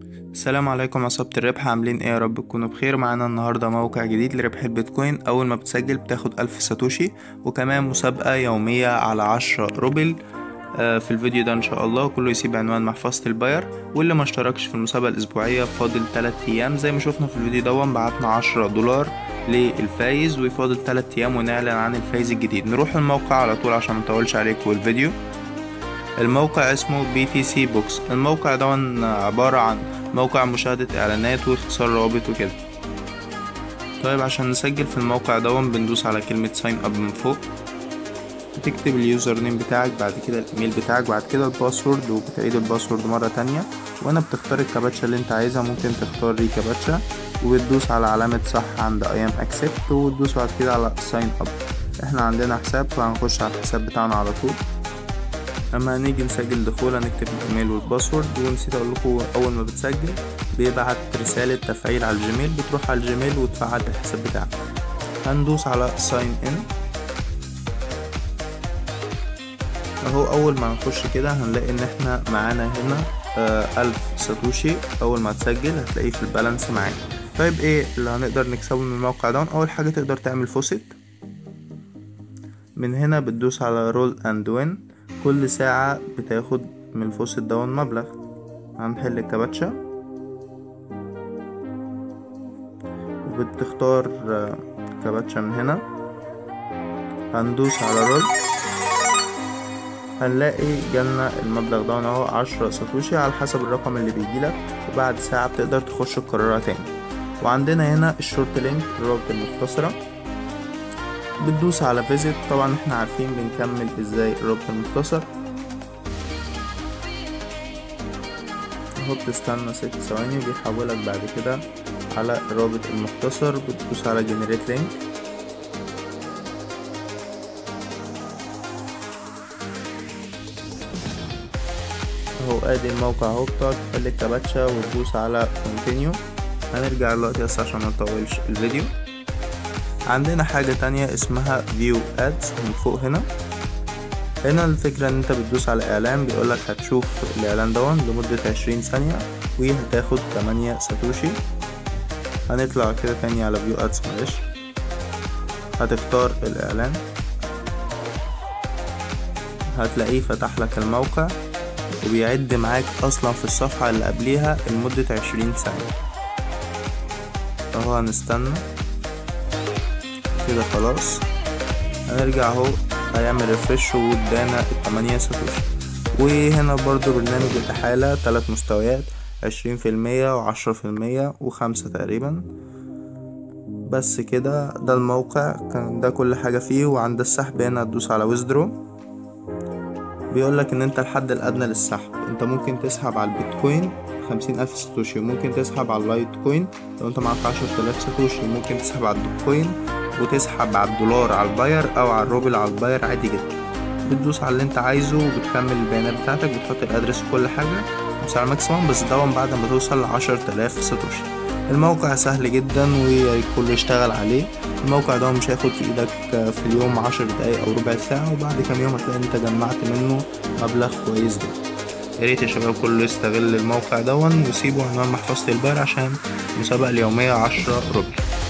السلام عليكم عصابة الربح عاملين ايه يا رب تكونوا بخير معانا النهاردة موقع جديد لربح البيتكوين اول ما بتسجل بتاخد الف ساتوشي وكمان مسابقة يومية على عشرة روبل آه، في الفيديو ده ان شاء الله كله يسيب عنوان محفظة الباير واللي ما اشتركش في المسابقة الاسبوعية فاضل 3 ايام زي ما شفنا في الفيديو دون بعتنا 10 دولار للفايز وفاضل 3 ايام ونعلن عن الفايز الجديد نروح الموقع على طول عشان مطولش عليكم الفيديو الموقع اسمه بي تي سي بوكس الموقع ده عبارة عن موقع مشاهدة اعلانات واختصار روابط وكده طيب عشان نسجل في الموقع ده بندوس على كلمة ساين اب من فوق بتكتب اليوزر نيم بتاعك بعد كده الايميل بتاعك بعد كده الباسورد وبتعيد الباسورد مرة تانية وهنا بتختار الكابتشا اللي انت عايزها ممكن تختار ري كابتشا وبتدوس على علامة صح عند اي ام اكسبت وتدوس بعد كده على ساين اب احنا عندنا حساب فهنخش على الحساب بتاعنا على طول اما هنيجي نسجل دخول هنكتب الايميل والباسورد ونسيت اقول لكم اول ما بتسجل بيبعت رسالة تفعيل على الجيميل بتروح على الجيميل وتفعل الحساب بتاعك هندوس على ساين ان اهو اول ما نخش كده هنلاقي ان احنا معانا هنا آه الف ساتوشي اول ما تسجل هتلاقيه في البالانس معاك طيب ايه اللي هنقدر نكسبه من الموقع ده اول حاجة تقدر تعمل فوسيت من هنا بتدوس على رول اند وين كل ساعة بتاخد من الفوسيت دون مبلغ هنحل الكابتشا وبتختار آه، كابتشا من هنا هندوس على رول هنلاقي جالنا المبلغ ده اهو عشرة ساتوشي على حسب الرقم اللي بيجيلك وبعد ساعة بتقدر تخش تكررها تاني وعندنا هنا الشورت لينك الرابط المختصرة بتدوس على فيزيت طبعا احنا عارفين بنكمل ازاي الرابط المختصر اهو بتستنى ست ثواني بيحولك بعد كده على الرابط المختصر بتدوس على جنريت لينك اهو ادي الموقع اهو بتقعد تحل الكابتشا وتدوس على كونتينيو هنرجع دلوقتي بس عشان منطولش الفيديو عندنا حاجة تانية اسمها فيو ادز من فوق هنا هنا الفكرة ان انت بتدوس على اعلان بيقولك هتشوف الاعلان دون لمدة عشرين ثانية وهتاخد تمانية ساتوشي هنطلع كده تاني على فيو ادز معلش هتختار الاعلان هتلاقيه فتح لك الموقع وبيعد معاك اصلا في الصفحة اللي قبليها لمدة عشرين ثانية اهو هنستنى كده خلاص هنرجع اهو هيعمل ريفرش وادانا التمانية ساتوشي وهنا برضو برنامج الإحالة تلات مستويات عشرين في المية وعشرة في المية وخمسة تقريبا بس كده ده الموقع كان ده كل حاجة فيه وعند السحب هنا تدوس على ويزدرو بيقولك ان انت الحد الادنى للسحب انت ممكن تسحب على البيتكوين خمسين ألف ساتوشي ممكن تسحب على اللايت كوين لو انت معاك عشرة آلاف ساتوشي ممكن تسحب على الدوكوين وتسحب على الدولار على الباير او على الروبل على الباير عادي جدا بتدوس على اللي انت عايزه وبتكمل البيانات بتاعتك بتحط الادرس وكل حاجة بس على ماكسيموم بس ده بعد ما توصل لعشرة آلاف ساتوشي الموقع سهل جدا والكل يشتغل عليه الموقع ده مش هياخد في ايدك في اليوم عشر دقايق او ربع ساعة وبعد كام يوم هتلاقي انت جمعت منه مبلغ كويس جدا يا ريت يا شباب كله يستغل الموقع دون ويسيبوا عنوان محفظة الباير عشان المسابقة اليومية عشرة روبل